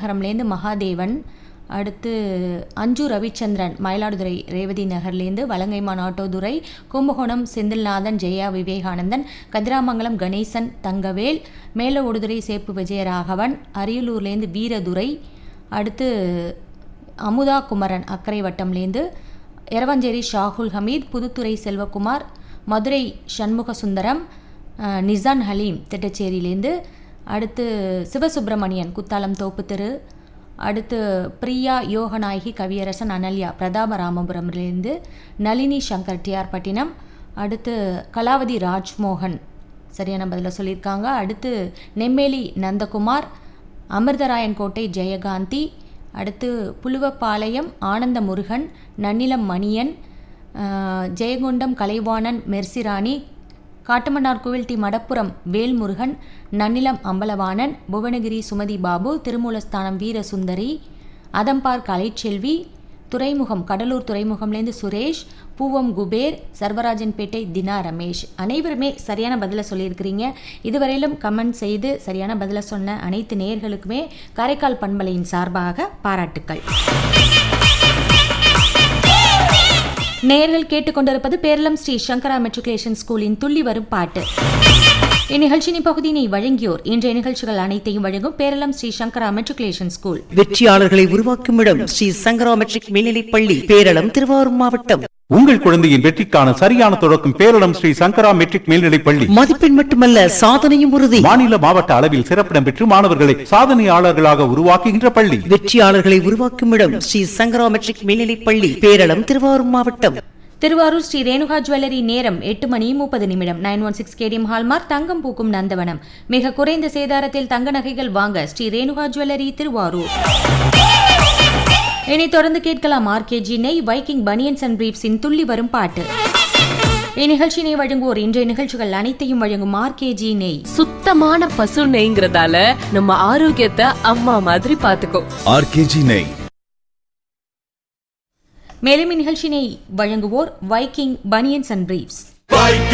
பெண்ணகரம்லேருந்து மகாதேவன் அடுத்து அஞ்சு ரவிச்சந்திரன் மயிலாடுதுறை ரேவதி நகர்லேருந்து வலங்கைமான் ஆட்டோதுரை கும்பகோணம் செந்தில்நாதன் ஜெயா விவேகானந்தன் கதிராமங்கலம் கணேசன் தங்கவேல் மேல ஒடுதுறை சேப்பு விஜயராகவன் அரியலூர்லேருந்து வீரதுரை அடுத்து அமுதா குமரன் அக்கரை வட்டம்லேருந்து எரவஞ்சேரி ஷாகுல் ஹமீத் புதுத்துறை செல்வகுமார் மதுரை சண்முக சுந்தரம் அஹ், நிசான் ஹலீம் திட்டச்சேரியிலேருந்து அடுத்து சிவசுப்பிரமணியன் குத்தாலம் தோப்பு தெரு அடுத்து பிரியா யோகநாயகி கவியரசன் அனல்யா பிரதாபராமபுரம்லேருந்து நளினி சங்கர் டிஆர் பட்டினம் அடுத்து கலாவதி ராஜ்மோகன் சரியான பதில சொல்லியிருக்காங்க அடுத்து நெம்மேலி நந்தகுமார் அமிர்தராயன் கோட்டை ஜெயகாந்தி அடுத்து புலுவப்பாளையம் ஆனந்த முருகன் நன்னிலம் மணியன் ஆஹ், ஜெயங்கொண்டம் கலைவாணன் மெர்சிராணி காட்டுமன்னார் கோவில் டி மடப்புரம் வேல்முருகன் நன்னிலம் அம்பலவாணன் புவனகிரி சுமதி பாபு திருமூலஸ்தானம் வீரசுந்தரி அதம்பார் கலைச்செல்வி துறைமுகம் கடலூர் துறைமுகம்லேருந்து சுரேஷ் பூவம் குபேர் சர்வராஜன்பேட்டை தினா ரமேஷ் அனைவருமே சரியான பதிலை சொல்லியிருக்கிறீங்க இதுவரையிலும் கமெண்ட் செய்து சரியான பதிலை சொன்ன அனைத்து நேயர்களுக்குமே காரைக்கால் பண்பலையின் சார்பாக பாராட்டுக்கள் நேயர்கள் கேட்டுக்கொண்டிருப்பது பேரளம் ஸ்ரீ சங்கரா மெட்ரிகுலேஷன் ஸ்கூலின் துள்ளி வரும் பாட்டு இந்நிகழ்ச்சியின் பகுதியினை வழங்கியோர் இன்றைய நிகழ்ச்சிகள் அனைத்தையும் வழங்கும் பேரளம் ஸ்ரீ சங்கரா மெட்ரிகுலேஷன் ஸ்கூல் வெற்றியாளர்களை உருவாக்கும் இடம் ஸ்ரீ சங்கரா மெட்ரிக் மேல்நிலைப் பள்ளி பேரளம் திருவாரூர் மாவட்டம் உங்கள் குழந்தையின் வெற்றிக்கான சரியான தொடக்கம் பேரிடம் ஸ்ரீ சங்கரா மெட்ரிக் மேல்நிலைப் பள்ளி மதிப்பெண் மட்டுமல்ல சாதனையும் உறுதி மாநில மாவட்ட அளவில் சிறப்பிடம் பெற்று மாணவர்களை சாதனையாளர்களாக உருவாக்குகின்ற பள்ளி வெற்றியாளர்களை உருவாக்கும் இடம் ஸ்ரீ சங்கரா மெட்ரிக் மேல்நிலைப் பள்ளி பேரளம் திருவாரூர் மாவட்டம் திருவாரூர் ஸ்ரீ ரேணுகா ஜுவல்லரி நேரம் எட்டு மணி முப்பது நிமிடம் nine one six KDM hallmark தங்கம் பூக்கும் நந்தவனம் மிக குறைந்த சேதாரத்தில் தங்க நகைகள் வாங்க ஸ்ரீ ரேணுகா ஜுவல்லரி திருவாரூர் இனி தொடர்ந்து கேட்கலாம் ஆர்கேஜி நெய் வைக்கிங் பனியன்ஸ் அண்ட் பிரீப்ஸின் துள்ளி வரும் பாட்டு இந்நிகழ்ச்சியினை வழங்குவோர் இன்றைய நிகழ்ச்சிகள் அனைத்தையும் வழங்கும் ஆர்கேஜி நெய் சுத்தமான பசு நெய்ங்கிறதால நம்ம ஆரோக்கியத்தை அம்மா மாதிரி பாத்துக்கோ ஆர்கேஜி நெய் மேலும் இந்நிகழ்ச்சியினை வழங்குவோர் Viking banians and briefs Viking